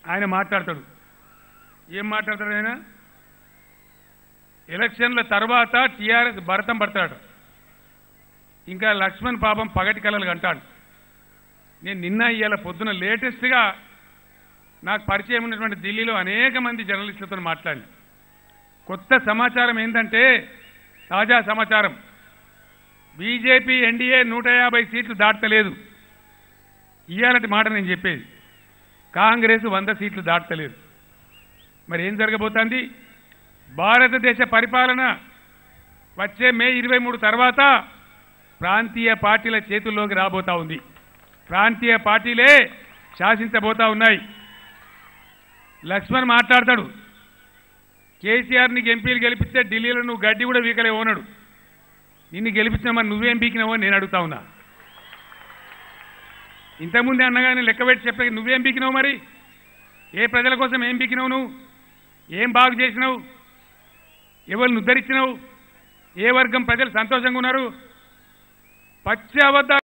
ఆయన మాట్లాడతాడు ఏం మాట్లాడతాడు ఆయన ఎలక్షన్ల తర్వాత టీఆర్ఎస్ భరతం పడతాడు ఇంకా లక్ష్మణ్ పాపం పగటి కలలు అంటాడు నేను నిన్న ఇవాళ పొద్దున లేటెస్ట్గా నాకు పరిచయం ఉన్నటువంటి ఢిల్లీలో అనేక మంది జర్నలిస్టులతో మాట్లాడి కొత్త సమాచారం ఏంటంటే తాజా సమాచారం బీజేపీ ఎన్డీఏ నూట యాభై సీట్లు దాటలేదు ఇయ్యాలంటి మాట నేను చెప్పేది కాంగ్రెస్ వంద సీట్లు దాటలేదు మరి ఏం జరగబోతోంది భారతదేశ పరిపాలన వచ్చే మే ఇరవై మూడు తర్వాత ప్రాంతీయ పార్టీల చేతుల్లోకి రాబోతా ఉంది ప్రాంతీయ పార్టీలే శాసించబోతా ఉన్నాయి లక్ష్మణ్ మాట్లాడతాడు కేసీఆర్ నీకు ఎంపీలు గెలిపిస్తే ఢిల్లీలో నువ్వు గడ్డి కూడా వీకలే ఓనడు నిన్ను గెలిపించిన మరి నువ్వేం పీకినావో అని నేను అడుగుతా ఉన్నా ఇంతకుముందే అన్నగానే లెక్క పెట్టి చెప్పే నువ్వేం పీకినావు మరి ఏ ప్రజల కోసం ఏం పీకినావు నువ్వు ఏం బాగు చేసినావు ఎవరిని ఉద్ధరించినావు ఏ వర్గం ప్రజలు సంతోషంగా ఉన్నారు పచ్చి అబద్ధాలు